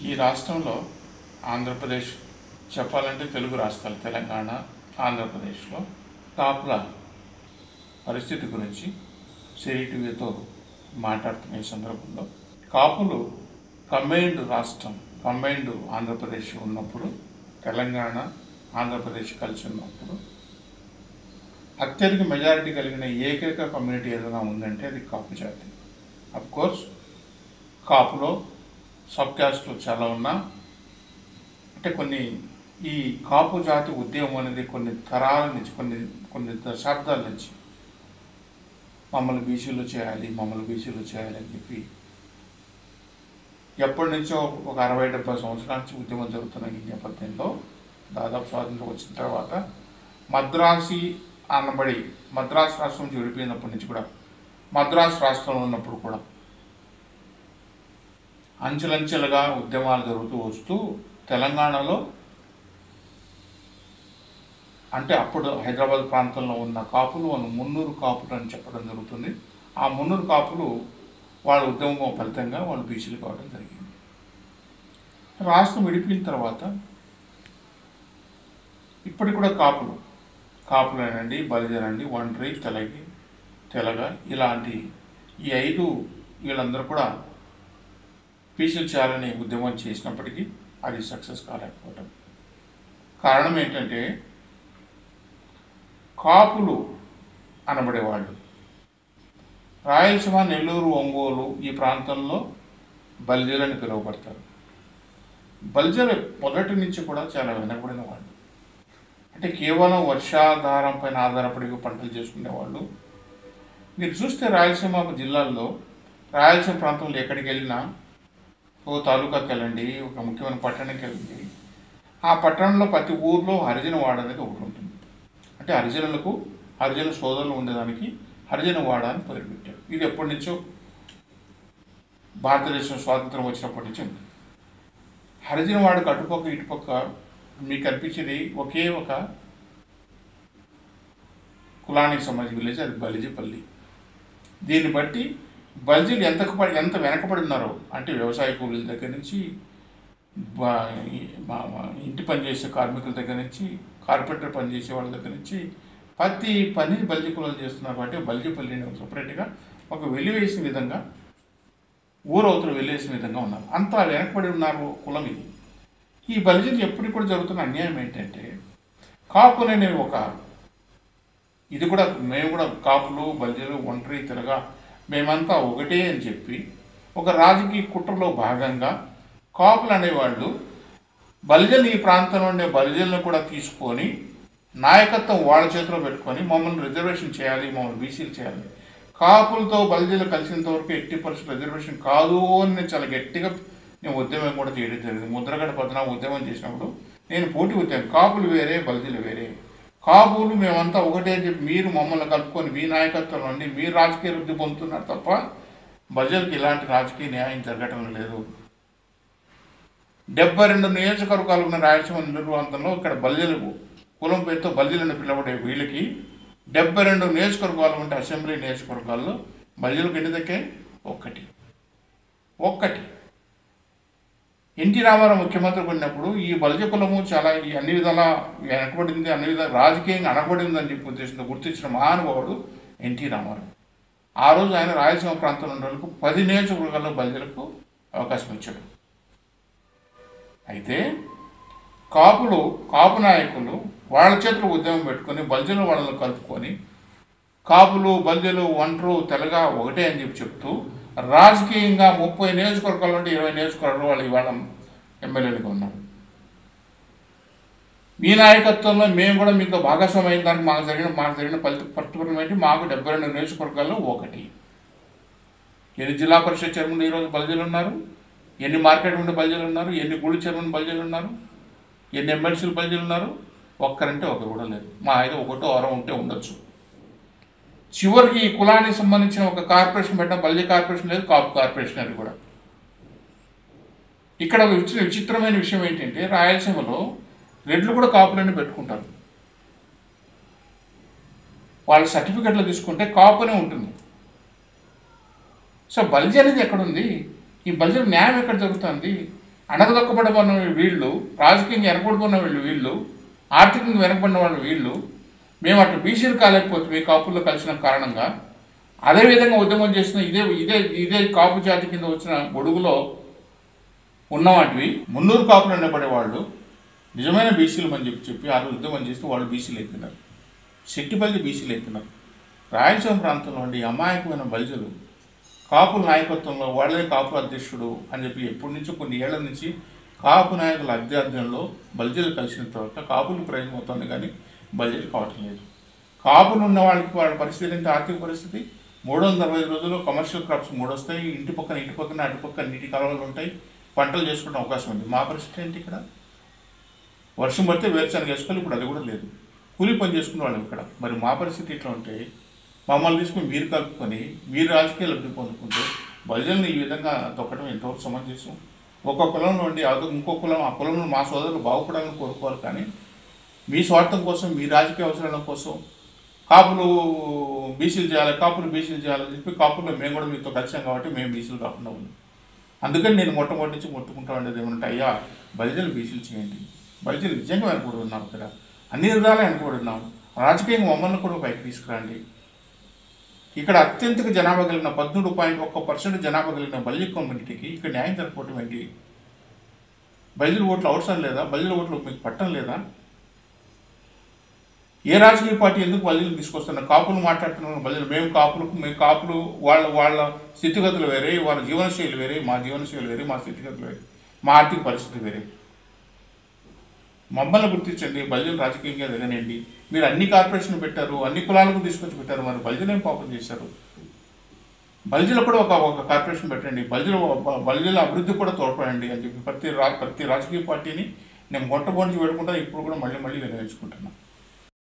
ఈ రాష్ట్రంలో ఆంధ్రప్రదేశ్ చెప్పాలంటే తెలుగు రాష్ట్రాలు తెలంగాణ ఆంధ్రప్రదేశ్లో కాపుల పరిస్థితి గురించి సిరి టీవీతో మాట్లాడుతున్న ఈ సందర్భంలో కాపులు కంబైన్డ్ రాష్ట్రం కంబైన్డ్ ఆంధ్రప్రదేశ్ ఉన్నప్పుడు తెలంగాణ ఆంధ్రప్రదేశ్ కలిసి ఉన్నప్పుడు అత్యధిక మెజారిటీ కలిగిన ఏకైక కమ్యూనిటీ ఏదైనా ఉందంటే అది కాపు జాతి అఫ్ కోర్స్ కాపులో సబ్ క్యాస్ట్లు చాలా ఉన్నా అంటే కొన్ని ఈ కాపు జాతి ఉద్యమం అనేది కొన్ని తరాల నుంచి కొన్ని కొన్ని దశాబ్దాల నుంచి మమ్మల్ని బీసీలో చేయాలి మమ్మల్ని బీసీలో చేయాలి అని చెప్పి ఎప్పటి నుంచో ఒక అరవై డెబ్బై సంవత్సరాల నుంచి ఉద్యమం జరుగుతున్న ఈ నేపథ్యంలో దాదాపు స్వాతంత్రం వచ్చిన తర్వాత మద్రాసి అనబడి మద్రాసు రాష్ట్రం నుంచి విడిపోయినప్పటి నుంచి కూడా మద్రాసు రాష్ట్రంలో ఉన్నప్పుడు కూడా అంచెలంచెలుగా ఉద్యమాలు జరుగుతూ వస్తూ తెలంగాణలో అంటే అప్పుడు హైదరాబాద్ ప్రాంతంలో ఉన్న కాపులు వాళ్ళు మున్నూరు కాపులు అని చెప్పడం జరుగుతుంది ఆ మున్నూరు కాపులు వాళ్ళ ఉద్యమం ఫలితంగా వాళ్ళు బీసీలు కావడం జరిగింది రాష్ట్రం విడిపోయిన తర్వాత ఇప్పటికి కూడా కాపులు కాపులేనండి బలిజనండి ఒంటరి తెలగి తెలగ ఇలాంటి ఈ ఐదు వీళ్ళందరూ కూడా పీసీలు చేయాలని ఉద్యమం చేసినప్పటికీ అది సక్సెస్ కాలేకపోవటం కారణం ఏంటంటే కాపులు అనబడేవాళ్ళు రాయలసీమ నెల్లూరు ఒంగోలు ఈ ప్రాంతంలో బల్జీలని పిలువబడతారు బల్జలు మొదటి నుంచి కూడా చాలా వెనకబడిన వాళ్ళు అంటే కేవలం వర్షాధారం పైన ఆధారపడి పంటలు చేసుకునేవాళ్ళు మీరు చూస్తే రాయలసీమ జిల్లాల్లో రాయలసీమ ప్రాంతంలో ఎక్కడికి వెళ్ళినా ఓ తాలూకాకి వెళ్ళండి ఒక ముఖ్యమైన పట్టణానికి వెళ్ళండి ఆ పట్టణంలో ప్రతి ఊర్లో హరిజన వాడ అనేది ఒకటి ఉంటుంది అంటే హరిజనులకు హరిజన సోదరులు ఉండేదానికి హరిజన వాడ అని పేరు పెట్టారు ఇది ఎప్పటి నుంచో భారతదేశం స్వాతంత్రం వచ్చినప్పటి నుంచి ఉంది హరిజన వాడకు అటుపక్క ఇటుపక్క మీకు కనిపించేది ఒకే ఒక కులానికి సంబంధించిన విలేజ్ అది బలిజిపల్లి దీన్ని బట్టి బల్జీలు ఎంత ఎంత వెనకబడి ఉన్నారో అంటే వ్యవసాయ కూలీల దగ్గర నుంచి బా- ఈ- మా- మా ఇంటి పని చేసే కార్మికుల దగ్గర నుంచి కార్పెంటర్ పని చేసే వాళ్ళ దగ్గర నుంచి ప్రతి పని బల్జీ కులాలు చేస్తున్నారు కాబట్టి బల్జీపల్లిని సపరేట్గా ఒక వెలివేసిన విధంగా ఊరవతలు వెళ్ళేసిన విధంగా ఉన్నారు అంత వెనకబడి ఉన్నారు కులం ఇది ఈ బలిజీలు ఎప్పటికి కూడా జరుగుతున్న అన్యాయం ఏంటంటే కాపులు అనేవి ఒక ఇది కూడా మేము కూడా కాపులు బల్జీలు ఒంటరి తిరగా మేమంతా ఒకటే అని చెప్పి ఒక రాజకీయ కుట్రలో భాగంగా కాపులు అనేవాళ్ళు బలిజలు ఈ ప్రాంతంలో ఉండే బలిజలను కూడా తీసుకొని నాయకత్వం వాళ్ళ చేతిలో పెట్టుకొని మమ్మల్ని రిజర్వేషన్ చేయాలి మమ్మల్ని బీసీలు చేయాలి కాపులతో బలిజలు కలిసినంత వరకు ఎట్టి పరిస్థితులు రిజర్వేషన్ కాదు అని నేను చాలా గట్టిగా నేను ఉద్యమం కూడా చేయడం జరిగింది ముద్రగడ పద్మనాభ ఉద్యమం చేసినప్పుడు నేను పోటీ ఉద్యమం కాపులు వేరే బలిజలు వేరే కాపులు మేమంతా ఒకటే అని చెప్పి మీరు మమ్మల్ని కలుపుకొని మీ నాయకత్వం నుండి మీరు రాజకీయ వృద్ధి పొందుతున్నారు తప్ప బలిజలకు ఇలాంటి రాజకీయ న్యాయం జరగటం లేదు డెబ్బై రెండు నియోజకవర్గాలు ఉన్న రాయలసీమ నెల్లూరు ప్రాంతంలో ఇక్కడ బల్జలు కులం పేరుతో బల్జీలను పిలవడే వీళ్ళకి డెబ్బై రెండు నియోజకవర్గాలు ఉంటే అసెంబ్లీ నియోజకవర్గాల్లో బల్జీలకు ఎన్ని దక్కాయి ఒక్కటి ఒక్కటి ఎన్టీ రామారావు ముఖ్యమంత్రి ఉన్నప్పుడు ఈ బలిజ కులము చాలా ఈ అన్ని విధాలా వెనకబడింది అన్ని విధాల రాజకీయంగా అనకబడింది అని చెప్పి ఉద్దేశంతో గుర్తించిన మహానుభావుడు ఎన్టీ రామారావు ఆ రోజు ఆయన రాయలసీమ ప్రాంతంలో ఉన్న వాళ్ళకు పది నియోజకవర్గాల్లో బలిజలకు అవకాశం ఇచ్చాడు అయితే కాపులు కాపు నాయకులు వాళ్ళ చేతులు ఉద్యమం పెట్టుకొని బల్జలు వాళ్ళని కలుపుకొని కాపులు బల్జలు ఒంటరు తెలగ ఒకటే అని చెప్పి చెప్తూ రాజకీయంగా ముప్పై నియోజకవర్గాల నుండి ఇరవై నియోజకవర్గాలు వాళ్ళు ఇవాళ ఎమ్మెల్యేలుగా ఉన్నారు మీ నాయకత్వంలో మేము కూడా మీతో భాగస్వామి అయిన దానికి మాకు జరిగిన మాకు జరిగిన ఫలిత ప్రతిఫలం ఏంటి మాకు డెబ్బై రెండు నియోజకవర్గాల్లో ఒకటి ఎన్ని జిల్లా పరిషత్ చైర్మన్ ఈరోజు బల్జీలు ఉన్నారు ఎన్ని మార్కెట్ ఉండే బల్జీలు ఉన్నారు ఎన్ని గుడి చైర్మన్ బల్జీలు ఉన్నారు ఎన్ని ఎమ్మెల్సీలు బల్జీలు ఉన్నారు ఒక్కరంటే ఒకరు కూడా లేదు మా అయితే ఒకటో వరం ఉంటే ఉండొచ్చు చివరికి ఈ కులానికి సంబంధించిన ఒక కార్పొరేషన్ పెట్టిన బల్జీ కార్పొరేషన్ లేదు కాపు కార్పొరేషన్ అది కూడా ఇక్కడ విచి విచిత్రమైన విషయం ఏంటంటే రాయలసీమలో రెడ్లు కూడా కాపులని పెట్టుకుంటారు వాళ్ళ సర్టిఫికెట్లు తీసుకుంటే కాపునే ఉంటుంది సో బలిజ అనేది ఎక్కడుంది ఈ బలిజ న్యాయం ఎక్కడ జరుగుతుంది అణగదొక్కబడిన వీళ్ళు రాజకీయంగా వెనకబడిపోయిన వీళ్ళు వీళ్ళు ఆర్థికంగా వెనకబడిన వాళ్ళు వీళ్ళు మేము అటు బీసీలు కాలేకపోతే మీ కాపుల్లో కలిసిన కారణంగా అదేవిధంగా ఉద్యమం చేసిన ఇదే ఇదే ఇదే కాపు జాతి కింద వచ్చిన గొడుగులో ఉన్నవాటివి మున్నూరు కాపులు అనబడే వాళ్ళు నిజమైన బీసీలు అని చెప్పి చెప్పి ఆ రోజు ఉద్యమం చేస్తే వాళ్ళు బీసీలు అయిపోయినారు శెట్టిపల్లి బీసీలు అయిపోయినారు రాయలసీమ ప్రాంతంలో ఉండి అమాయకమైన బలిజలు కాపుల నాయకత్వంలో వాళ్ళే కాపు అధ్యక్షుడు అని చెప్పి ఎప్పటి నుంచో కొన్ని ఏళ్ల నుంచి కాపు నాయకుల అధ్యర్థంలో బలిజలు కలిసిన తర్వాత కాపులు ప్రయోజనం అవుతుంది కానీ బలిజలు కావటం లేదు కాపులు ఉన్న వాళ్ళకి వాళ్ళ పరిస్థితి ఏంటి ఆర్థిక పరిస్థితి మూడు వందల అరవై రోజుల్లో కమర్షియల్ క్రాప్స్ మూడు వస్తాయి ఇంటి పక్కన ఇంటి పక్కన అటు పక్కన నీటి కాలువలు ఉంటాయి పంటలు చేసుకునే అవకాశం ఉంది మా పరిస్థితి ఏంటి ఇక్కడ వర్షం పడితే వేరుశనగ వేసుకోవాలి ఇప్పుడు అది కూడా లేదు కూలి పని చేసుకునే వాళ్ళం ఇక్కడ మరి మా పరిస్థితి ఇట్లా ఉంటే మమ్మల్ని తీసుకుని మీరు కలుపుకొని మీరు రాజకీయ లబ్ధి పొందుకుంటే బలిజల్ని ఈ విధంగా తొక్కడం ఎంతవరకు సమంజసం ఒక కులం నుండి అదో ఇంకో కులం ఆ కులంలో మా సోదరులు బాగుపడాలని కోరుకోవాలి కానీ మీ స్వార్థం కోసం మీ రాజకీయ అవసరాల కోసం కాపులు బీసీలు చేయాలి కాపులు బీసీలు చేయాలని చెప్పి కాపుల్లో మేము కూడా మీతో కలిసాం కాబట్టి మేము బీసీలు కాకుండా ఉన్నాం అందుకని నేను మొట్టమొదటి నుంచి మొత్తుకుంటా ఉండేది ఏమంటే అయ్యా బలిజలు బీసీలు చేయండి బలిజలు నిజంగా వెనకబడి ఉన్నాం ఇక్కడ అన్ని విధాలా వెనకబడి ఉన్నాం రాజకీయంగా మమ్మల్ని కూడా పైకి తీసుకురండి ఇక్కడ అత్యంత జనాభా కలిగిన పద్మూడు పాయింట్ ఒక్క పర్సెంట్ జనాభా కలిగిన బల్లి కమ్యూనిటీకి ఇక్కడ న్యాయం జరగకపోవటం ఏంటి బలిజల ఓట్లు అవసరం లేదా బలిజల ఓట్లు మీకు పట్టం లేదా ఏ రాజకీయ పార్టీ ఎందుకు బలిజలు తీసుకొస్తున్నారు కాపులు మాట్లాడుతున్నారు బలిజలు మేము కాపులకు మేము కాపులు వాళ్ళ వాళ్ళ స్థితిగతులు వేరే వాళ్ళ జీవనశైలి వేరే మా జీవనశైలి వేరే మా స్థితిగతులు వేరే మా ఆర్థిక పరిస్థితి వేరే మమ్మల్ని గుర్తించండి బలిజలు రాజకీయంగా ఎదగనండి మీరు అన్ని కార్పొరేషన్లు పెట్టారు అన్ని కులాలకు తీసుకొచ్చి పెట్టారు మరి బలిజలు ఏం పాపం చేశారు బలిజలు కూడా ఒక ఒక కార్పొరేషన్ పెట్టండి బలిజల బలిజల అభివృద్ధి కూడా తోడ్పడండి అని చెప్పి ప్రతి రా ప్రతి రాజకీయ పార్టీని నేను మొట్టమొదటి వేడుకుంటా ఇప్పుడు కూడా మళ్ళీ మళ్ళీ వినియోగించుకుంటున్నాను